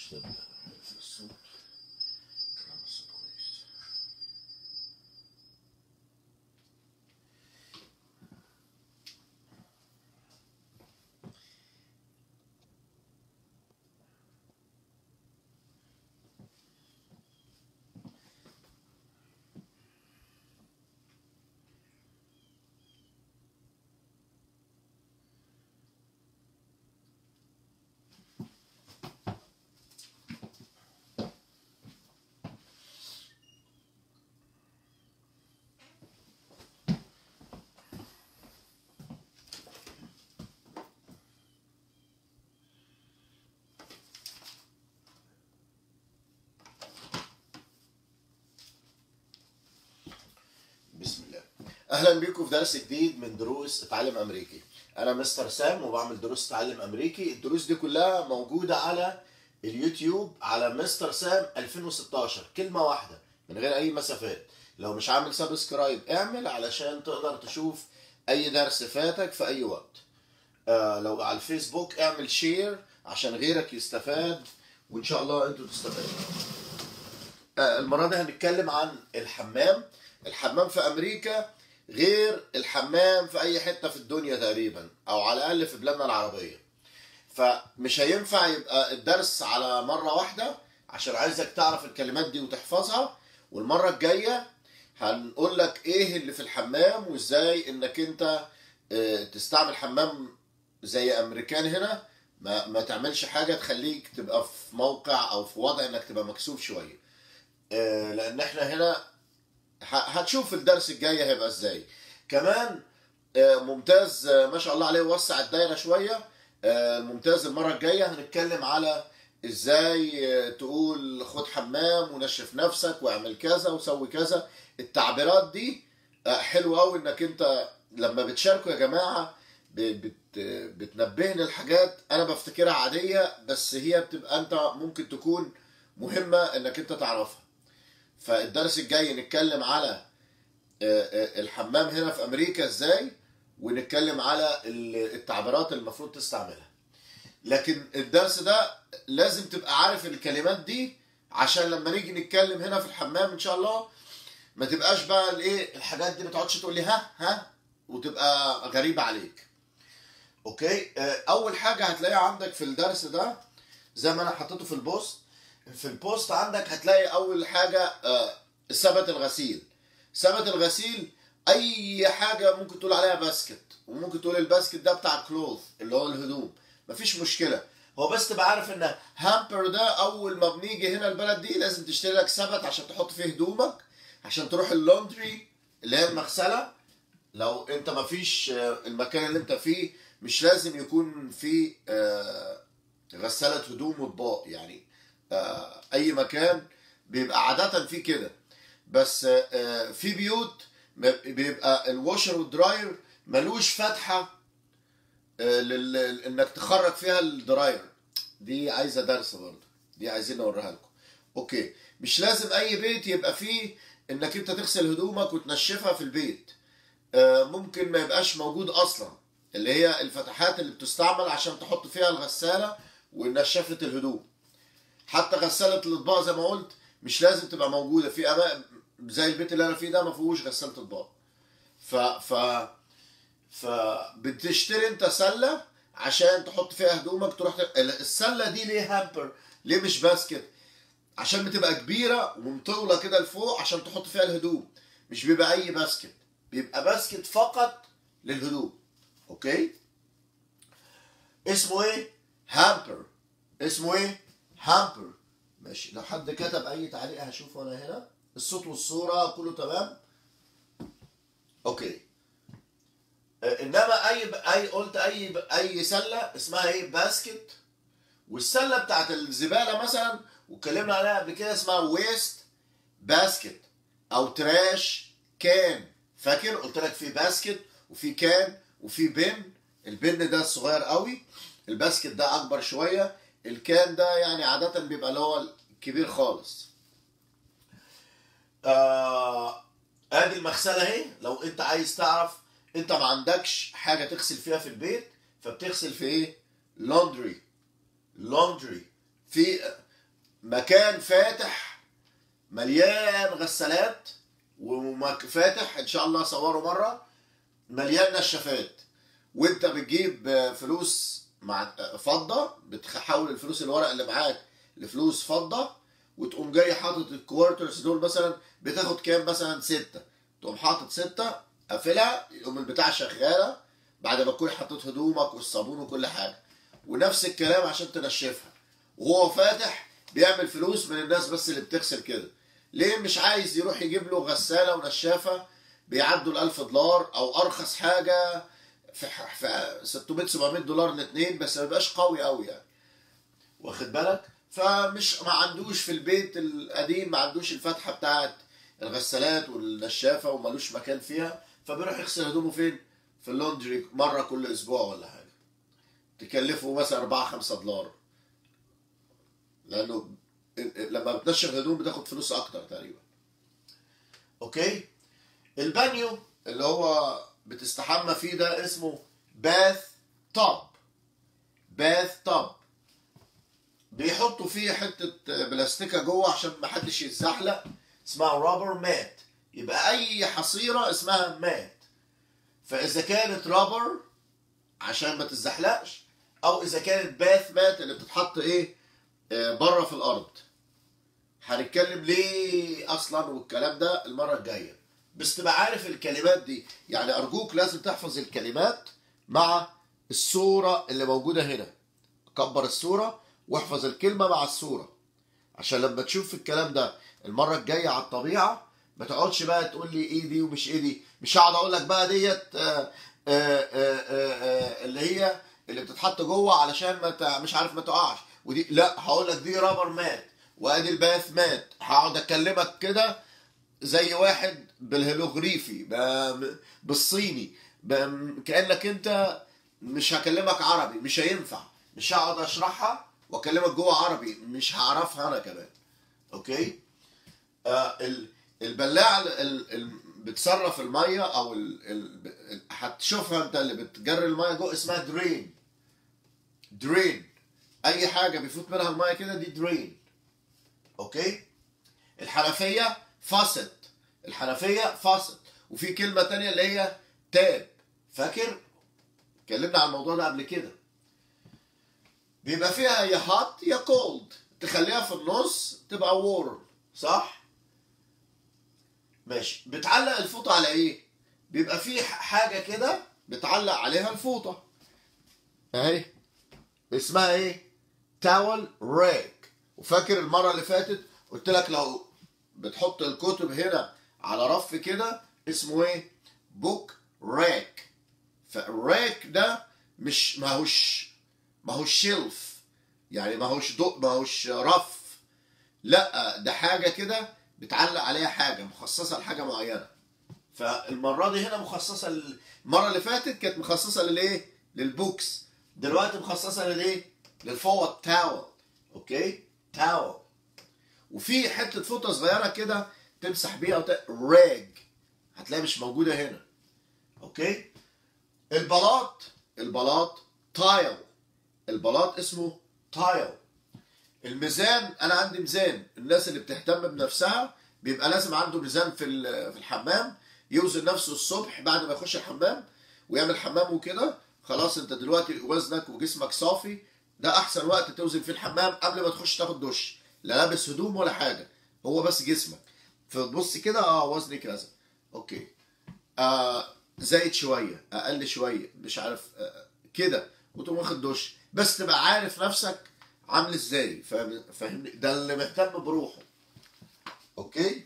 نشتغل في الصوت كلام الصوت كويس بسم الله اهلا بيكم في درس جديد من دروس اتعلم امريكي انا مستر سام وبعمل دروس اتعلم امريكي الدروس دي كلها موجوده على اليوتيوب على مستر سام 2016 كلمه واحده من غير اي مسافات لو مش عامل سبسكرايب اعمل علشان تقدر تشوف اي درس فاتك في اي وقت آه لو على الفيسبوك اعمل شير عشان غيرك يستفاد وان شاء الله انتوا تستفادوا آه، المرة دي هنتكلم عن الحمام الحمام في أمريكا غير الحمام في أي حتة في الدنيا تقريبا أو على الأقل في بلادنا العربية فمش هينفع يبقى الدرس على مرة واحدة عشان عايزك تعرف الكلمات دي وتحفظها والمرة الجاية هنقول لك ايه اللي في الحمام وازاي انك انت آه، تستعمل حمام زي امريكان هنا ما, ما تعملش حاجة تخليك تبقى في موقع او في وضع انك تبقى مكسوف شوية آه، لان احنا هنا ه- هتشوف الدرس الجاي هيبقى ازاي كمان آه، ممتاز آه، ما شاء الله عليه وسع الدايره شويه آه، ممتاز المره الجايه هنتكلم على ازاي آه، تقول خد حمام ونشف نفسك واعمل كذا وسوي كذا التعبيرات دي آه، حلوه قوي انك انت لما بتشاركوا يا جماعه ب- بت بتنبهني الحاجات انا بفتكرها عاديه بس هي بتبقى انت ممكن تكون مهمه انك انت تعرفها فالدرس الجاي نتكلم على آه، آه، الحمام هنا في امريكا ازاي ونتكلم على ال- التعبيرات اللي المفروض تستعملها لكن الدرس ده لازم تبقى عارف الكلمات دي عشان لما نيجي نتكلم هنا في الحمام ان شاء الله ما تبقاش بقى الايه الحاجات دي ما تقعدش تقول لي ها ها وتبقى غريبه عليك اوكي آه، اول حاجه هتلاقيها عندك في الدرس ده زي ما انا حطيته في البوست في البوست عندك هتلاقي اول حاجه آه، ثبت الغسيل ثبت الغسيل اي حاجه ممكن تقول عليها باسكت وممكن تقول الباسكت ده بتاع كلوث اللي هو الهدوم مفيش مشكله هو بس تبقى عارف ان هامبر ده اول ما بنيجي هنا البلد دي لازم تشتري لك سبت عشان تحط فيه هدومك عشان تروح اللوندري اللي هي المغسله لو انت مفيش آه، المكان اللي انت فيه مش لازم يكون فيه آه، غسالة هدوم واطباق يعني آه، اي مكان بيبقى عادة فيه كده بس آه، آه، في بيوت م- بيبقى الواشر والدراير ملوش فتحة آه، لل- انك تخرج فيها الدراير دي عايزة درس برضه دي عايزين نوريها لكم اوكي مش لازم اي بيت يبقى فيه انك انت تغسل هدومك وتنشفها في البيت آه، ممكن ما يبقاش موجود اصلا اللي هي الفتحات اللي بتستعمل عشان تحط فيها الغسالة ونشفة الهدوم حتى غسالة الأطباق زي ما قلت مش لازم تبقى موجودة في أماكن زي البيت اللي أنا فيه ده ما فيهوش غسالة أطباق ف ف فبتشتري أنت سلة عشان تحط فيها هدومك تروح ت... السلة دي ليه هامبر ليه مش باسكت عشان بتبقى كبيرة ومطولة كده لفوق عشان تحط فيها الهدوم مش بيبقى أي باسكت بيبقى باسكت فقط للهدوم أوكي اسمه إيه؟ هامبر اسمه إيه؟ هامبر ماشي لو حد كتب أي تعليق هشوفه أنا هنا الصوت والصورة كله تمام أوكي آه، انما اي اي قلت اي اي سله اسمها ايه باسكت والسله بتاعت الزباله مثلا واتكلمنا عليها قبل كده اسمها ويست باسكت او تراش كان فاكر قلت لك في باسكت وفي كان وفي بن البن ده الصغير قوي الباسكت ده اكبر شويه الكان ده يعني عاده بيبقى اللي هو الكبير خالص آه ادي المغسله اهي لو انت عايز تعرف انت ما عندكش حاجه تغسل فيها في البيت فبتغسل في ايه لاندري لاندري في مكان فاتح مليان غسالات وفاتح ان شاء الله صوره مره مليان نشافات وانت بتجيب فلوس مع فضه بتحول الفلوس الورق اللي معاك لفلوس فضه وتقوم جاي حاطط الكوارترز دول مثلا بتاخد كام مثلا ستة تقوم حاطط ستة قافلها يقوم البتاع شغالة بعد ما تكون حطيت هدومك والصابون وكل حاجة ونفس الكلام عشان تنشفها وهو فاتح بيعمل فلوس من الناس بس اللي بتغسل كده ليه مش عايز يروح يجيب له غسالة ونشافة بيعدوا ال 1000 دولار او ارخص حاجة في في 600 700 دولار الاثنين بس ما بيبقاش قوي قوي يعني واخد بالك فمش ما عندوش في البيت القديم ما عندوش الفتحه بتاعت الغسالات والنشافه ومالوش مكان فيها فبيروح يغسل هدومه فين؟ في اللوندري مره كل اسبوع ولا حاجه تكلفه مثلا 4 5 دولار لانه لما بتنشف هدوم بتاخد فلوس اكتر تقريبا اوكي البانيو اللي هو بتستحمى فيه ده اسمه باث توب باث توب بيحطوا فيه حتة بلاستيكة جوه عشان ما حدش يتزحلق اسمها رابر مات يبقى أي حصيرة اسمها مات فإذا كانت رابر عشان ما تتزحلقش أو إذا كانت باث مات اللي بتتحط إيه بره في الأرض هنتكلم ليه أصلا والكلام ده المرة الجاية بس تبقى عارف الكلمات دي يعني أرجوك لازم تحفظ الكلمات مع الصورة اللي موجودة هنا كبر الصورة واحفظ الكلمة مع الصورة عشان لما تشوف الكلام ده المرة الجاية على الطبيعة ما تقعدش بقى تقول لي ايه دي ومش ايه دي مش هقعد اقول لك بقى ديت آآ آآ اللي هي اللي بتتحط جوه علشان ما مش عارف ما تقعش ودي لا هقول لك دي رابر مات وادي الباث مات هقعد اكلمك كده زي واحد بالهيروغليفي بالصيني كانك انت مش هكلمك عربي مش هينفع مش هقعد اشرحها واكلمك جوه عربي مش هعرفها انا كمان اوكي آه البلاعه ال بتصرف الميه او ال ال هتشوفها انت اللي بتجري الميه جوه اسمها درين درين اي حاجه بيفوت منها الميه كده دي درين اوكي الحنفيه فاست الحنفيه فاست وفي كلمه تانية اللي هي تاب فاكر اتكلمنا عن الموضوع ده قبل كده بيبقى فيها يا هات يا كولد تخليها في النص تبقى وورم صح ماشي بتعلق الفوطه على ايه بيبقى في حاجه كده بتعلق عليها الفوطه اهي اسمها ايه تاول ريك وفاكر المره اللي فاتت قلت لك لو بتحط الكتب هنا على رف كده اسمه ايه بوك ريك فالريك ده مش ماهوش ماهوش شيلف يعني ماهوش دق ماهوش رف لا ده حاجه كده بتعلق عليها حاجه مخصصه لحاجه معينه فالمره دي هنا مخصصه لل... المره اللي فاتت كانت مخصصه للايه للبوكس دلوقتي مخصصه للايه للفوط تاول اوكي تاول وفي حته فوطه صغيره كده تمسح بيها وت... راج هتلاقيها مش موجوده هنا اوكي البلاط البلاط تايل البلاط اسمه تايل الميزان انا عندي ميزان الناس اللي بتهتم بنفسها بيبقى لازم عنده ميزان في في الحمام يوزن نفسه الصبح بعد ما يخش الحمام ويعمل حمام وكده خلاص انت دلوقتي وزنك وجسمك صافي ده احسن وقت توزن فيه الحمام قبل ما تخش تاخد دش لا لابس هدوم ولا حاجه هو بس جسمك فتبص كده اه وزني كذا اوكي آه زايد شويه اقل شويه مش عارف آه كده وتقوم واخد دش بس تبقى عارف نفسك عامل ازاي فاهمني ده اللي مهتم بروحه اوكي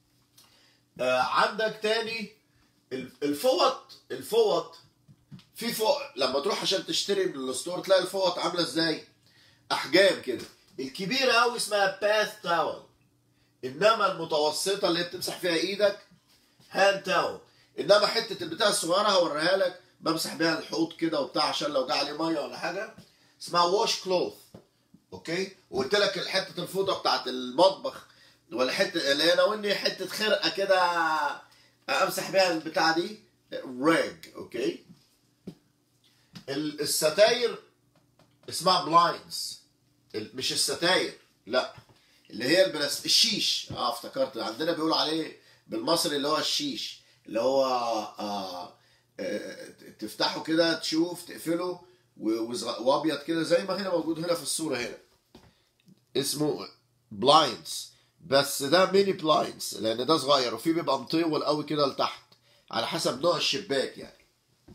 آه عندك تاني الفوط الفوط في فوق لما تروح عشان تشتري من الستور تلاقي الفوط عامله ازاي احجام كده الكبيره قوي اسمها باث تاول انما المتوسطه اللي بتمسح فيها ايدك هاند تاول انما حته البتاع الصغيره هوريها لك بمسح بيها الحوض كده وبتاع عشان لو جه عليه ميه ولا حاجه اسمها واش كلوث اوكي وقلت لك حته الفوطه بتاعت المطبخ ولا حته اللي انا واني حته خرقه كده امسح بيها البتاع دي ريج اوكي الستاير اسمها بلايندز مش الستاير لا اللي هي البلاس الشيش اه افتكرت عندنا بيقولوا عليه بالمصري اللي هو الشيش اللي هو آه آه تفتحه كده تشوف تقفله و- وصغ- وابيض كده زي ما هنا موجود هنا في الصوره هنا اسمه بلايندز بس ده ميني بلايندز لان ده صغير وفي بيبقى مطول قوي كده لتحت على حسب نوع الشباك يعني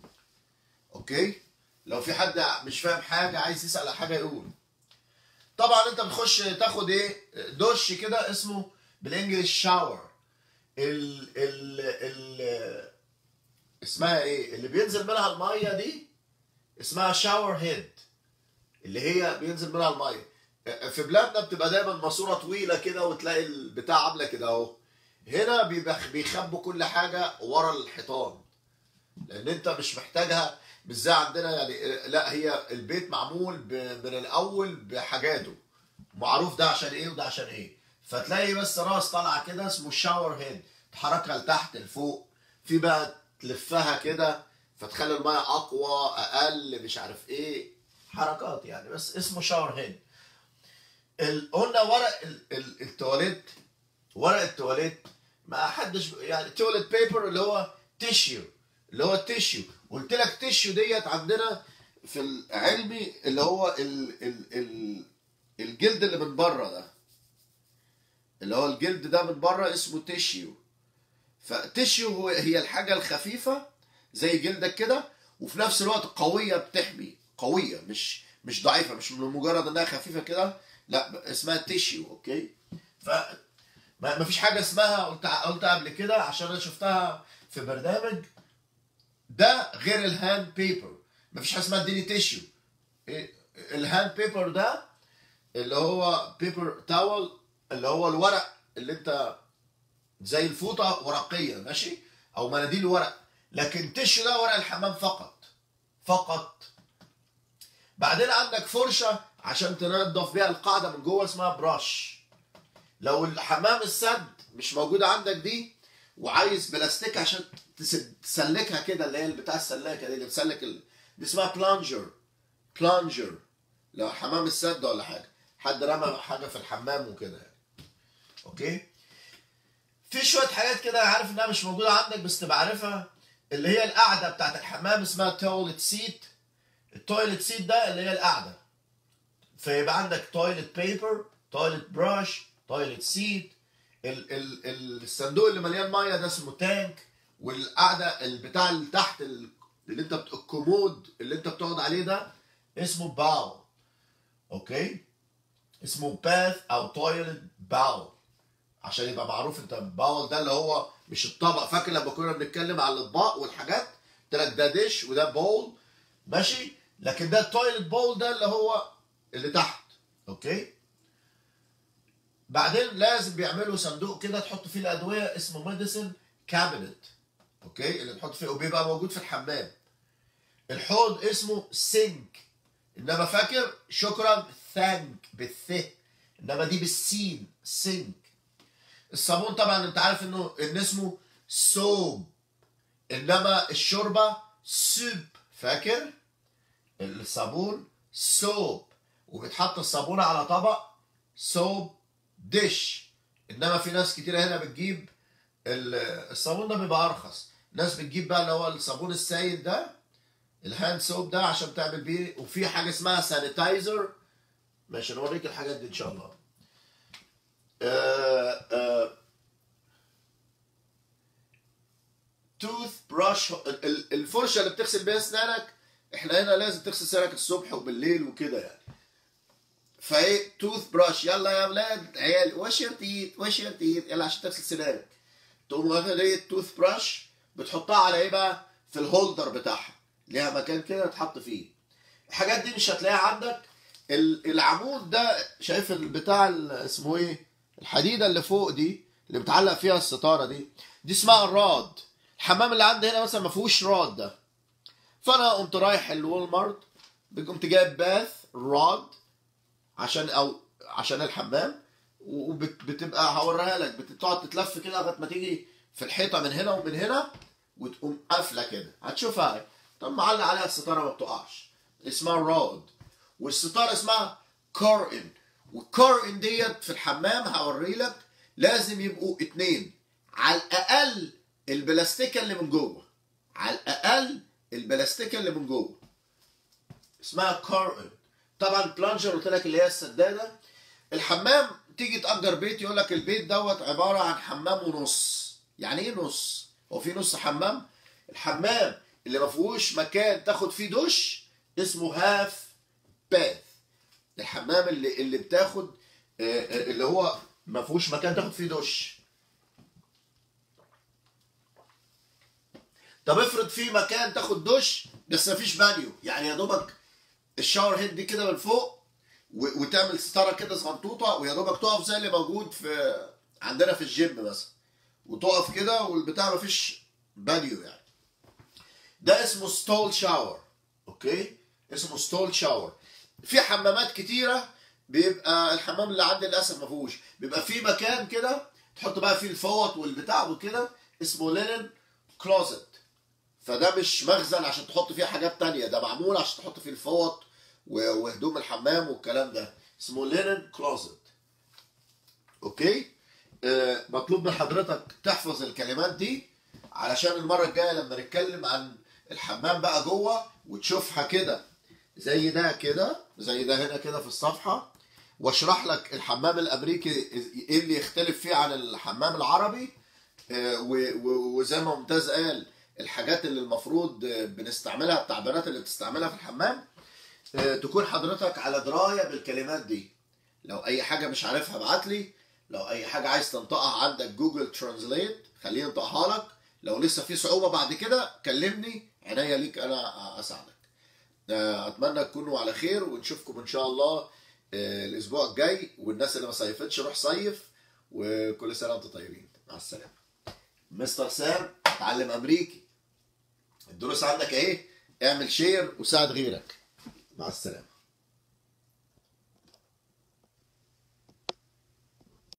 اوكي لو في حد مش فاهم حاجه عايز يسال على حاجه يقول طبعا انت بتخش تاخد ايه دش كده اسمه بالانجلش شاور ال ال ال اسمها ايه اللي بينزل منها الميه دي اسمها شاور هيد اللي هي بينزل منها الميه في بلادنا بتبقى دايما ماسوره طويله كده وتلاقي البتاع عامله كده اهو هنا بيبقى بيخبوا كل حاجه ورا الحيطان لان انت مش محتاجها مش زي عندنا يعني لا هي البيت معمول ب- من الاول بحاجاته معروف ده عشان ايه وده عشان ايه فتلاقي بس راس طالعه كده اسمه شاور هيد تحركها لتحت لفوق في بقى تلفها كده فتخلي الميه اقوى اقل مش عارف ايه حركات يعني بس اسمه شاور هيد ال- قلنا ورق ال- ال- التواليت ورق التواليت ما حدش يعني تواليت بيبر اللي هو تيشيو اللي هو التيشيو قلت لك تيشيو ديت عندنا في العلمي اللي هو ال ال ال الجلد اللي من بره ده اللي هو الجلد ده من بره اسمه تيشيو فتيشيو هو هي الحاجه الخفيفه زي جلدك كده وفي نفس الوقت قويه بتحمي قويه مش مش ضعيفه مش من مجرد انها خفيفه كده لا اسمها تيشيو اوكي ف ما ما فيش حاجه اسمها قلت قلت قبل كده عشان انا شفتها في برنامج ده غير الهاند بيبر ما فيش حاجه اسمها اديني تيشيو إيه؟ الهاند بيبر ده اللي هو بيبر تاول اللي هو الورق اللي انت زي الفوطه ورقيه ماشي او مناديل ورق لكن تيشيو ده ورق الحمام فقط فقط بعدين عندك فرشه عشان تنظف بيها القاعده من جوه اسمها براش لو الحمام السد مش موجوده عندك دي وعايز بلاستيك عشان تس- تسلكها كده اللي هي بتاع السلاكه دي اللي بتسلك ال... دي اسمها بلانجر بلانجر لو حمام السد ولا حاجه حد رمى حاجه في الحمام وكده يعني اوكي في شويه حاجات كده عارف انها مش موجوده عندك بس تبقى عارفها اللي هي القعده بتاعت الحمام اسمها تويلت سيت التويلت سيت ده اللي هي القعده فيبقى عندك تويلت بيبر تويلت براش تويلت سيت ال ال الصندوق اللي مليان ميه ده اسمه تانك والقعده البتاع اللي تحت ال- اللي انت بت- الكومود اللي انت بتقعد عليه ده اسمه باو اوكي اسمه باث او تويلت باو عشان يبقى معروف انت باول ده اللي هو مش الطبق فاكر لما كنا بنتكلم على الاطباق والحاجات قلت لك ده ديش وده بول ماشي لكن ده التويلت بول ده اللي هو اللي تحت اوكي بعدين لازم بيعملوا صندوق كده تحط فيه الادويه اسمه ميديسن كابينت اوكي اللي تحط فيه وبيبقى موجود في الحمام الحوض اسمه سينك انما فاكر شكرا ثانك بالث انما دي بالسين سينك الصابون طبعا انت عارف انه ان اسمه سوب انما الشوربه سوب فاكر الصابون سوب وبتحط الصابونه على طبق سوب ديش انما في ناس كتير هنا بتجيب ال- الصابون ده بيبقى ارخص ناس بتجيب بقى اللي هو الصابون السائل ده الهاند سوب ده عشان تعمل بيه وفي حاجه اسمها سانيتايزر ماشي نوريك الحاجات دي ان شاء الله توث براش الفرشه اللي بتغسل بيها اسنانك احنا هنا لازم تغسل سنانك الصبح وبالليل وكده يعني فايه توث براش يلا يا اولاد عيال وش يور تيت وش يور تيت يلا عشان تغسل سنانك تقوم واخد ايه التوث براش بتحطها على ايه بقى في الهولدر بتاعها ليها مكان كده تحط فيه الحاجات دي مش هتلاقيها عندك ال- العمود ده شايف البتاع ال- اسمه ايه الحديده اللي فوق دي اللي بتعلق فيها الستاره دي دي اسمها الراد الحمام اللي عندي هنا مثلا ما فيهوش راد ده فانا قمت رايح الوول مارت قمت جايب باث راد عشان او عشان الحمام وبتبقى هوريها لك بتقعد تتلف كده لغايه ما تيجي في الحيطه من هنا ومن هنا وتقوم قافله كده هتشوفها هاي طب معلق عليها الستاره ما بتقعش اسمها رود والستاره اسمها كورن والكارن ديت في الحمام هوري لك لازم يبقوا اتنين على الاقل البلاستيكه اللي من جوه على الاقل البلاستيكه اللي من جوه اسمها كارن طبعا بلانجر قلت لك اللي هي السداده الحمام تيجي تأجر بيت يقول لك البيت دوت عباره عن حمام ونص يعني ايه نص هو في نص حمام الحمام اللي ما فيهوش مكان تاخد فيه دش اسمه هاف باث الحمام اللي اللي بتاخد آه، آه، اللي هو ما فيهوش مكان تاخد فيه دش طب افرض في مكان تاخد دش بس ما فيش بانيو يعني يا دوبك الشاور هيد دي كده من فوق و- وتعمل ستاره كده صغنطوطه ويا دوبك تقف زي اللي موجود في عندنا في الجيم مثلا وتقف كده والبتاع ما فيش بانيو يعني ده اسمه ستول شاور اوكي اسمه ستول شاور في حمامات كتيره بيبقى الحمام اللي عندي للاسف ما فيهوش بيبقى في مكان كده تحط بقى فيه الفوط والبتاع وكده اسمه لينن كلوزت فده مش مخزن عشان تحط فيه حاجات تانية ده معمول عشان تحط فيه الفوط و- وهدوم الحمام والكلام ده اسمه لينن كلوزت اوكي آه مطلوب من حضرتك تحفظ الكلمات دي علشان المرة الجاية لما نتكلم عن الحمام بقى جوه وتشوفها كده زي ده كده زي ده هنا كده في الصفحة واشرح لك الحمام الامريكي ايه اللي يختلف فيه عن الحمام العربي آه، و- و- وزي ما ممتاز قال الحاجات اللي المفروض آه، بنستعملها التعبيرات اللي بتستعملها في الحمام آه، تكون حضرتك على درايه بالكلمات دي لو اي حاجه مش عارفها ابعت لي لو اي حاجه عايز تنطقها عندك جوجل ترانزليت خليني انطقها لك لو لسه في صعوبه بعد كده كلمني عينيا ليك انا اساعدك آه، اتمنى تكونوا على خير ونشوفكم ان شاء الله آه، الاسبوع الجاي والناس اللي ما صيفتش روح صيف وكل سنه وانتم طيبين مع السلامه مستر سام تعلم امريكي الدروس عندك ايه اعمل شير وساعد غيرك مع السلامه